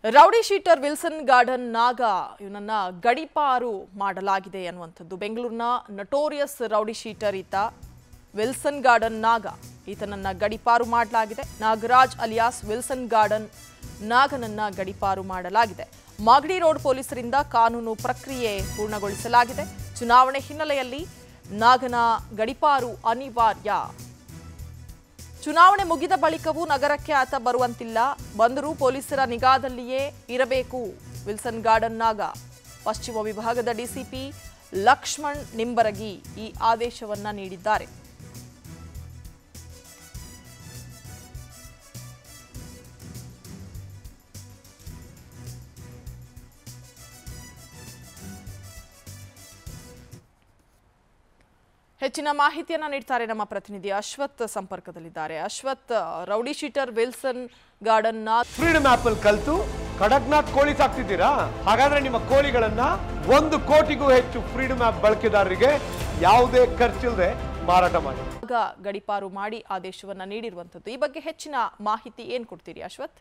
rowdy sheeter Wilson Garden ನಾಗ ಇವನನ್ನ ಗಡಿಪಾರು ಮಾಡಲಾಗಿದೆ ಅನ್ನುವಂಥದ್ದು ಬೆಂಗಳೂರಿನ ನಟೋರಿಯಸ್ ರೌಡಿ ಶೀಟರ್ ಈತ ವಿಲ್ಸನ್ ಗಾರ್ಡನ್ ನಾಗ ಈತನನ್ನ ಗಡಿಪಾರು ಮಾಡಲಾಗಿದೆ ನಾಗರಾಜ್ ಅಲಿಯಾಸ್ ವಿಲ್ಸನ್ ಗಾರ್ಡನ್ ನಾಗನನ್ನ ಗಡಿಪಾರು ಮಾಡಲಾಗಿದೆ ಮಾಗಡಿ ರೋಡ್ ಪೊಲೀಸರಿಂದ ಕಾನೂನು ಪ್ರಕ್ರಿಯೆ ಪೂರ್ಣಗೊಳಿಸಲಾಗಿದೆ ಚುನಾವಣೆ ಹಿನ್ನೆಲೆಯಲ್ಲಿ ನಾಗನ ಗಡಿಪಾರು ಅನಿವಾರ್ಯ ಚುನಾವಣೆ ಮುಗಿದ ಬಳಿಕವೂ ನಗರಕ್ಕೆ ಆತ ಬರುವಂತಿಲ್ಲ ಬಂದರೂ ಪೊಲೀಸರ ನಿಗಾದಲ್ಲಿಯೇ ಇರಬೇಕು ವಿಲ್ಸನ್ ಗಾರ್ಡನ್ ನಾಗ ಪಶ್ಚಿಮ ವಿಭಾಗದ ಡಿಸಿಪಿ ಲಕ್ಷ್ಮಣ್ ನಿಂಬರಗಿ ಈ ಆದೇಶವನ್ನ ನೀಡಿದ್ದಾರೆ ಹೆಚ್ಚಿನ ಮಾಹಿತಿಯನ್ನ ನೀಡ್ತಾರೆ ನಮ್ಮ ಪ್ರತಿನಿಧಿ ಅಶ್ವಥ್ ಸಂಪರ್ಕದಲ್ಲಿದ್ದಾರೆ Ashwath rowdy sheeter Wilson Garden Nag freedom app ಅಲ್ಲಿ ಕಲ್ತು ಕಡಕ್ನಾಥ್ ಕೋಳಿ ಸಾಕ್ತಿದ್ದೀರಾ ಹಾಗಾದ್ರೆ ನಿಮ್ಮ ಕೋಳಿಗಳನ್ನ ಒಂದು ಕೋಟಿಗೂ ಹೆಚ್ಚು ಫ್ರೀಡಮ್ ಆಪ್ ಬಳಕೆದಾರರಿಗೆ ಯಾವುದೇ ಖರ್ಚಿಲ್ಲದೆ ಮಾರಾಟ ಮಾಡಿ ನಾಗ ಗಡಿಪಾರು ಮಾಡಿ ಆದೇಶವನ್ನ ನೀಡಿರುವಂತದ್ದು ಈ ಬಗ್ಗೆ ಹೆಚ್ಚಿನ ಮಾಹಿತಿ ಏನ್ ಕೊಡ್ತೀರಿ ಅಶ್ವಥ್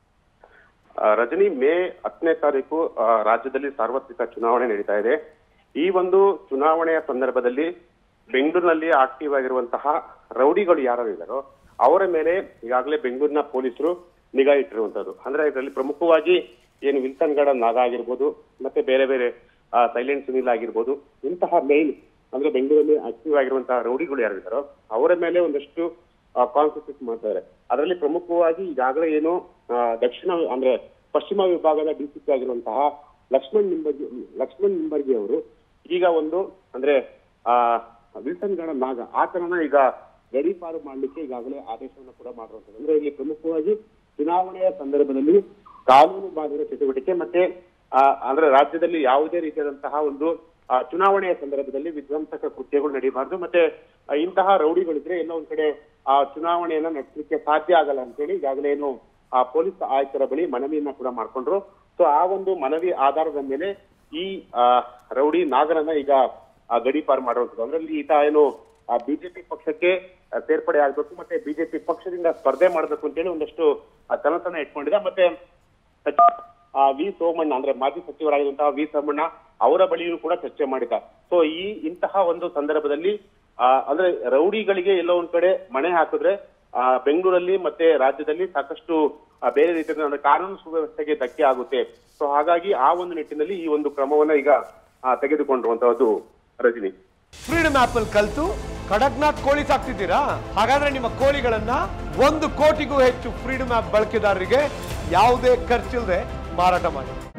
ಆ, ರಜನಿ ಮೇ ಹತ್ತನೇ ತಾರೀಕು ಆ, ರಾಜ್ಯದಲ್ಲಿ ಸಾರ್ವತ್ರಿಕ ಚುನಾವಣೆ ನಡೀತಾ ಇದೆ ಈ ಒಂದು ಚುನಾವಣೆಯ ಸಂದರ್ಭದಲ್ಲಿ ಬೆಂಗಳೂರಿನಲ್ಲಿ ಆಕ್ಟಿವ್ ಆಗಿರುವಂತಹ ರೌಡಿಗಳು ಯಾರು ಇದ್ದಾರೋ ಅವರ ಮೇಲೆ ಈಗಾಗಲೇ ಬೆಂಗಳೂರಿನ ಪೊಲೀಸರು ನಿಗಾ ಇಟ್ಟಿರುವಂತದ್ದು ಅಂದ್ರೆ ಇದರಲ್ಲಿ ಪ್ರಮುಖವಾಗಿ ಏನು ವಿಲ್ಸನ್ ಗಾರ್ಡನ್ ನಾಗ ಆಗಿರ್ಬೋದು ಮತ್ತೆ ಬೇರೆ ಬೇರೆ ಸೈಲೆಂಟ್ ಸುನಿಲ್ ಆಗಿರ್ಬೋದು ಇಂತಹ ಮೇನ್ ಅಂದ್ರೆ ಬೆಂಗಳೂರಲ್ಲಿ ಆಕ್ಟಿವ್ ಆಗಿರುವಂತಹ ರೌಡಿಗಳು ಯಾರಿದ್ದಾರೋ ಅವರ ಮೇಲೆ ಒಂದಷ್ಟು ಕಾನ್ಸಂಟ್ರೇಟ್ ಮಾಡ್ತಾರೆ ಅದರಲ್ಲಿ ಪ್ರಮುಖವಾಗಿ ಈಗಾಗಲೇ ಏನು ಆ, ದಕ್ಷಿಣ ಅಂದ್ರೆ ಪಶ್ಚಿಮ ವಿಭಾಗದ ಡಿಸಿಪಿ ಆಗಿರುವಂತಹ ಲಕ್ಷ್ಮಣ್ ನಿಂಬರ್ಗಿ ಲಕ್ಷ್ಮಣ್ ನಿಂಬರ್ಗಿ ಅವರು ಈಗ ಒಂದು ಅಂದ್ರೆ ಆ ವಿಲ್ಸನ್ ಗಣ ನಾಗ ಆತನನ್ನ ಈಗ ಗಡೀಪಾರು ಮಾಡ್ಲಿಕ್ಕೆ ಈಗಾಗಲೇ ಆದೇಶವನ್ನು ಕೂಡ ಮಾಡಿರುವಂತದ್ದು ಅಂದ್ರೆ ಇಲ್ಲಿ ಪ್ರಮುಖವಾಗಿ ಚುನಾವಣೆಯ ಸಂದರ್ಭದಲ್ಲಿ ಕಾನೂನು ಬಾಹಿರ ಚಟುವಟಿಕೆ ಮತ್ತೆ ಆ, ಅಂದ್ರೆ ರಾಜ್ಯದಲ್ಲಿ ಯಾವುದೇ ರೀತಿಯಾದಂತಹ ಒಂದು ಆ, ಚುನಾವಣೆಯ ಸಂದರ್ಭದಲ್ಲಿ ವಿಧ್ವಂಸಕ ಕೃತ್ಯಗಳು ನಡೀಬಾರ್ದು ಮತ್ತೆ ಆ, ಇಂತಹ ರೌಡಿಗಳಿದ್ರೆ ಎಲ್ಲೋ ಒಂದ್ ಕಡೆ ಆ ಚುನಾವಣೆಯನ್ನ ನಡೆಸಲಿಕ್ಕೆ ಸಾಧ್ಯ ಆಗಲ್ಲ ಅಂತೇಳಿ ಈಗಾಗಲೇ ಏನು ಆ ಪೊಲೀಸ್ ಆಯುಕ್ತರ ಬಳಿ ಮನವಿಯನ್ನ ಕೂಡ ಮಾಡ್ಕೊಂಡ್ರು ಸೊ ಆ ಒಂದು ಮನವಿ ಆಧಾರದ ಮೇಲೆ ಈ ಆ, ರೌಡಿ ನಾಗರನ್ನ ಈಗ ಆ, ಗಡೀಪಾರು ಮಾಡುವಂಥದ್ದು ಅಂದ್ರೆ ಈತ ಏನು ಆ ಬಿಜೆಪಿ ಪಕ್ಷಕ್ಕೆ ಆ, ಸೇರ್ಪಡೆ ಆಗ್ಬೇಕು ಮತ್ತೆ ಬಿಜೆಪಿ ಪಕ್ಷದಿಂದ ಸ್ಪರ್ಧೆ ಮಾಡಬೇಕು ಅಂತೇಳಿ ಒಂದಷ್ಟು ಆ, ಕನಸನ್ನ ಇಟ್ಕೊಂಡಿದೆ ಮತ್ತೆ ಸಚಿವ ಆ, ವಿ ಸೋಮಣ್ಣ ಅಂದ್ರೆ ಮಾಜಿ ಸಚಿವರಾಗಿರುವಂತಹ ವಿ ಸೋಮಣ್ಣ ಅವರ ಬಳಿಯೂ ಕೂಡ ಚರ್ಚೆ ಮಾಡಿದ ಸೊ ಈ ಇಂತಹ ಒಂದು ಸಂದರ್ಭದಲ್ಲಿ ಆ, ಅಂದ್ರೆ ರೌಡಿಗಳಿಗೆ ಎಲ್ಲೋ ಒಂದ್ ಕಡೆ ಮಣೆ ಹಾಕಿದ್ರೆ ಆ, ಬೆಂಗಳೂರಲ್ಲಿ ಮತ್ತೆ ರಾಜ್ಯದಲ್ಲಿ ಸಾಕಷ್ಟು ಆ, ಬೇರೆ ರೀತಿಯ ಅಂದ್ರೆ ಕಾನೂನು ಸುವ್ಯವಸ್ಥೆಗೆ ಧಕ್ಕೆ ಆಗುತ್ತೆ ಸೊ ಹಾಗಾಗಿ ಆ ಒಂದು ನಿಟ್ಟಿನಲ್ಲಿ ಈ ಒಂದು ಕ್ರಮವನ್ನ ಈಗ ಆ, ತೆಗೆದುಕೊಂಡಿರುವಂತಹದ್ದು ರಜನಿ ಫ್ರೀಡಮ್ ಆಪ್ ಅಲ್ಲಿ ಕಲ್ತು ಕಡಕ್ನಾಥ್ ಕೋಳಿ ಸಾಕ್ತಿದ್ದೀರಾ ಹಾಗಾದ್ರೆ ನಿಮ್ಮ ಕೋಳಿಗಳನ್ನ ಒಂದು ಕೋಟಿಗೂ ಹೆಚ್ಚು ಫ್ರೀಡಮ್ ಆಪ್ ಬಳಕೆದಾರರಿಗೆ ಯಾವುದೇ ಖರ್ಚಿಲ್ಲದೆ ಮಾರಾಟ ಮಾಡಿ